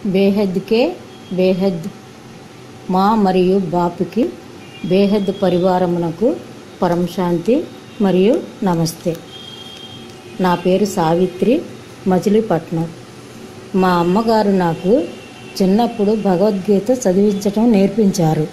బేహద్కే బేహద్ మా మరియు బాపుకి బేహద్ పరివారమునకు పరంశాంతి మరియు నమస్తే నా పేరు సావిత్రి మచిలీపట్నం మా అమ్మగారు నాకు చిన్నప్పుడు భగవద్గీత చదివించటం నేర్పించారు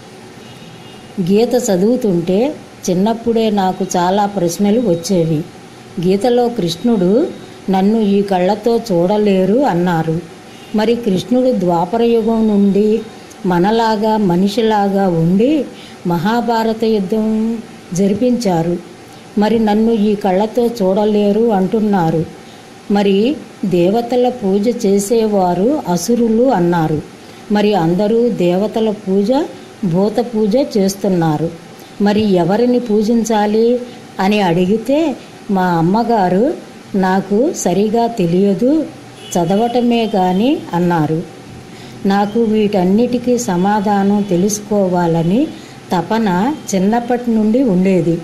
గీత చదువుతుంటే చిన్నప్పుడే నాకు చాలా ప్రశ్నలు వచ్చేవి గీతలో కృష్ణుడు నన్ను ఈ కళ్ళతో చూడలేరు అన్నారు మరి కృష్ణుడు ద్వాపర యుగం నుండి మనలాగా మనిషిలాగా ఉండి మహాభారత యుద్ధం జరిపించారు మరి నన్ను ఈ కళ్ళతో చూడలేరు అంటున్నారు మరి దేవతల పూజ చేసేవారు అసురులు అన్నారు మరి అందరూ దేవతల పూజ భూత పూజ చేస్తున్నారు మరి ఎవరిని పూజించాలి అని అడిగితే మా అమ్మగారు నాకు సరిగా తెలియదు చదవటమే కానీ అన్నారు నాకు వీటన్నిటికీ సమాధానం తెలుసుకోవాలని తపన చిన్నప్పటి నుండి ఉండేది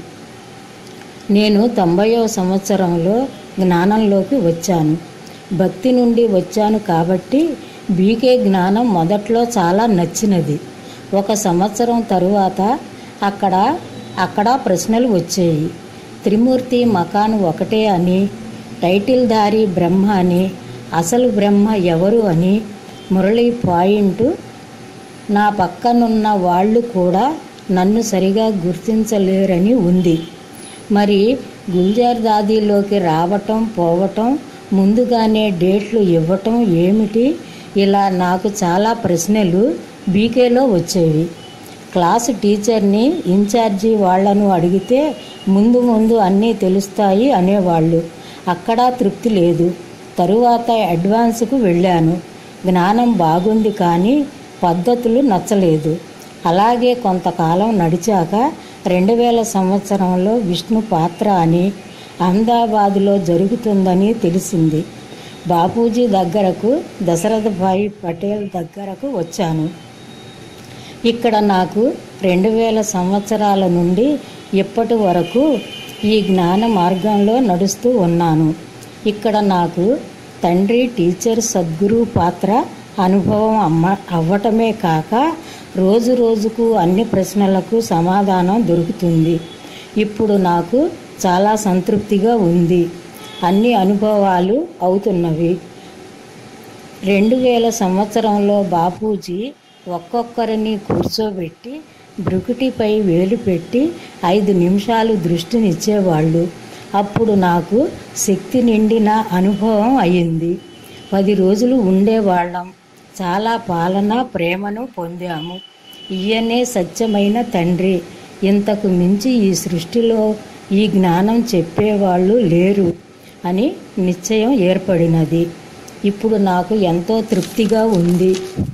నేను తొంభైవ సంవత్సరంలో జ్ఞానంలోకి వచ్చాను భక్తి నుండి వచ్చాను కాబట్టి బీకే జ్ఞానం మొదట్లో చాలా నచ్చినది ఒక సంవత్సరం తరువాత అక్కడ అక్కడ ప్రశ్నలు వచ్చాయి త్రిమూర్తి మకాను ఒకటే అని టైటిల్దారి బ్రహ్మ అని అసలు బ్రహ్మ ఎవరు అని మురళి పాయింట్ నా పక్కనున్న వాళ్ళు కూడా నన్ను సరిగా గుర్తించలేరని ఉంది మరి గుల్జార్ దాదీలోకి రావటం పోవటం ముందుగానే డేట్లు ఇవ్వటం ఏమిటి ఇలా నాకు చాలా ప్రశ్నలు బీకేలో వచ్చేవి క్లాసు టీచర్ని ఇన్ఛార్జి వాళ్లను అడిగితే ముందు ముందు అన్నీ తెలుస్తాయి అనేవాళ్ళు అక్కడ తృప్తి లేదు తరువాత అడ్వాన్స్కు వెళ్ళాను జ్ఞానం బాగుంది కానీ పద్ధతులు నచ్చలేదు అలాగే కొంతకాలం నడిచాక రెండు వేల సంవత్సరంలో విష్ణు పాత్ర అని అహ్మదాబాదులో జరుగుతుందని తెలిసింది బాపూజీ దగ్గరకు దశరథ భాయ్ పటేల్ దగ్గరకు వచ్చాను ఇక్కడ నాకు రెండు వేల సంవత్సరాల నుండి ఇప్పటి వరకు ఈ జ్ఞాన మార్గంలో నడుస్తూ ఉన్నాను ఇక్కడ నాకు తండ్రి టీచర్ సద్గురు పాత్ర అనుభవం అమ్మ అవ్వటమే కాక రోజు రోజుకు అన్ని ప్రశ్నలకు సమాధానం దొరుకుతుంది ఇప్పుడు నాకు చాలా సంతృప్తిగా ఉంది అన్ని అనుభవాలు అవుతున్నవి రెండు వేల సంవత్సరంలో బాపూజీ ఒక్కొక్కరిని కూర్చోబెట్టి బ్రుకుటిపై వేలు పెట్టి ఐదు నిమిషాలు దృష్టినిచ్చేవాళ్ళు అప్పుడు నాకు శక్తి నిండిన అనుభవం అయింది పది రోజులు ఉండేవాళ్ళం చాలా పాలన ప్రేమను పొందాము ఈయనే సత్యమైన తండ్రి ఇంతకు మించి ఈ సృష్టిలో ఈ జ్ఞానం చెప్పేవాళ్ళు లేరు అని నిశ్చయం ఏర్పడినది ఇప్పుడు నాకు ఎంతో తృప్తిగా ఉంది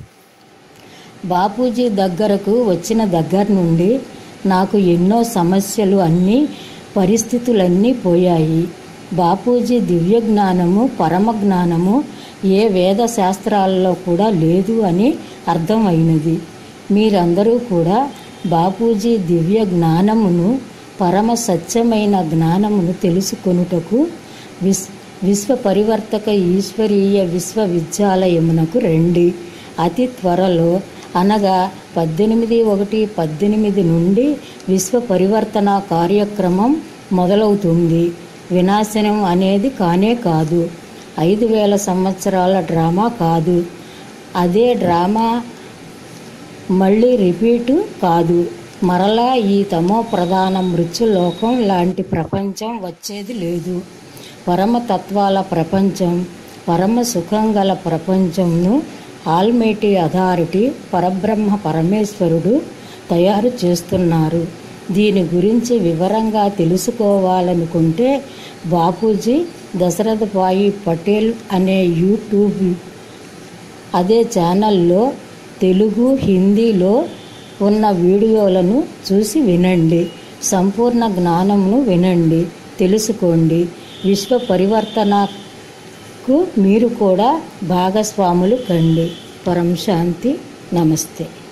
బాపూజీ దగ్గరకు వచ్చిన దగ్గర నుండి నాకు ఎన్నో సమస్యలు అన్నీ పరిస్థితులన్నీ పోయాయి బాపూజీ దివ్య జ్ఞానము పరమ జ్ఞానము ఏ వేద శాస్త్రాలలో కూడా లేదు అని అర్థమైనది మీరందరూ కూడా బాపూజీ దివ్య జ్ఞానమును పరమ సత్యమైన జ్ఞానమును తెలుసుకొనుటకు విస్ విశ్వ పరివర్తక ఈశ్వరీయ విశ్వవిద్యాలయమునకు రండి అతి త్వరలో అనగా పద్దెనిమిది ఒకటి పద్దెనిమిది నుండి విశ్వ పరివర్తన కార్యక్రమం మొదలవుతుంది వినాశనం అనేది కానే కాదు ఐదు వేల సంవత్సరాల డ్రామా కాదు అదే డ్రామా మళ్ళీ రిపీటు కాదు మరలా ఈ తమో ప్రధాన మృత్యులోకం లాంటి ప్రపంచం వచ్చేది లేదు పరమతత్వాల ప్రపంచం పరమ సుఖం గల ప్రపంచంను ఆల్మేటి అథారిటీ పరబ్రహ్మ పరమేశ్వరుడు తయారు చేస్తున్నారు దీని గురించి వివరంగా తెలుసుకోవాలనుకుంటే బాపూజీ దశరథ భాయి పటేల్ అనే యూట్యూబ్ అదే ఛానల్లో తెలుగు హిందీలో ఉన్న వీడియోలను చూసి వినండి సంపూర్ణ జ్ఞానమును వినండి తెలుసుకోండి విశ్వ పరివర్తనకు మీరు కూడా భాగస్వాములు కండి పరం శాంతి నమస్తే